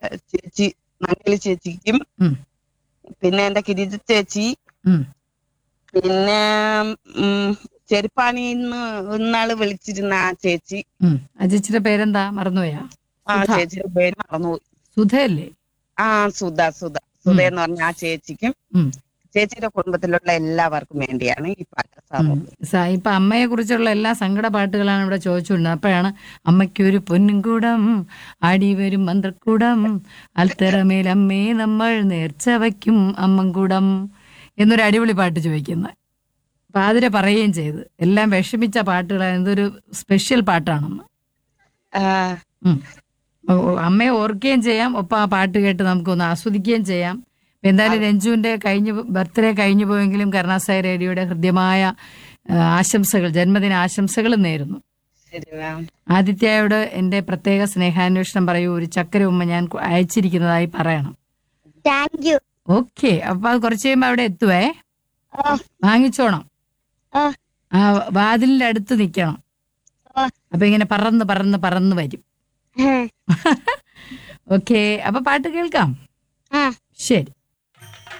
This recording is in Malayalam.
ചേച്ചി മംഗലി ചേച്ചിക്കും ഉം. പിന്നെ എന്റെ ഗിരിജ ചേച്ചി ഉം. പിന്നെ ഉം, ചെരുപ്പാണിന്ന് ഇന്നാള് വിളിച്ചിരുന്ന ആ ചേച്ചി ഉം. ആ ചേച്ചിയുടെ പേരെന്താ മറന്നുപോയാ ആ സുധ. ചേച്ചിയുടെ പേര് മറന്നുപോയി സുധയല്ലേ ആ സുധ സുധ സുധ എന്ന് പറഞ്ഞ ആ ചേച്ചിക്കും ഉം. ചേച്ചിയുടെ കുടുംബത്തിലുള്ള എല്ലാവർക്കും വേണ്ടിയാണ് ഈ പാട്ട് സാറ് ഉം. സ- ഇപ്പൊ അമ്മയെ കുറിച്ചുള്ള എല്ലാ സങ്കട പാട്ടുകളാണ് ഇവിടെ ചോദിച്ചുകൊണ്ടിരുന്നത് അപ്പോഴാണ് അമ്മയ്ക്കൊരു പൊന്നും കൂടം ആടി വരും മന്ത്രക്കൂടം അൽത്തറമേൽ അമ്മേ നമ്മൾ നേർച്ച വയ്ക്കും അമ്മൻകൂടം എന്നൊരു അടിപൊളി പാട്ട് ചോദിക്കുന്നത് അപ്പൊ അതിരെ പറയുകയും ചെയ്ത് എല്ലാം വിഷമിച്ച പാട്ടുകളാണ് എന്തൊരു സ്പെഷ്യൽ പാട്ടാണെന്ന് ആ, ഉം. ഓ- ഓ, അമ്മയെ ഓർക്കുകയും ചെയ്യാം ഒപ്പം ആ പാട്ട് കേട്ട് നമുക്കൊന്ന് ആസ്വദിക്കുകയും ചെയ്യാം അപ്പൊ എന്തായാലും രഞ്ജുവിന്റെ കഴിഞ്ഞ ബർത്ത്ഡേ കഴിഞ്ഞു പോയെങ്കിലും കരുണാസായി റേഡിയോയുടെ ഹൃദ്യമായ ആ, ആശംസകൾ ജന്മദിന ആശംസകൾ നേരുന്നു ശരി മാം ആദിത്യയോട് എന്റെ പ്രത്യേക സ്നേഹാന്വേഷണം പറയൂ ഒരു ചക്കര ഉമ്മ ഞാൻ കു- അയച്ചിരിക്കുന്നതായി പറയണം താങ്ക് യു ഓക്കെ അപ്പൊ അത് കുറച്ച് കഴിയുമ്പോ അവിടെ എത്തുവേ ആ. വാങ്ങിച്ചോണം ആ. ആ വാതിലിന്റെ അടുത്ത് നിക്കണം ആ. അപ്പൊ ഇങ്ങനെ പറന്ന് പറന്ന് പറന്ന് വരും ഓക്കെ അപ്പൊ പാട്ട് കേൾക്കാം ആ ശരി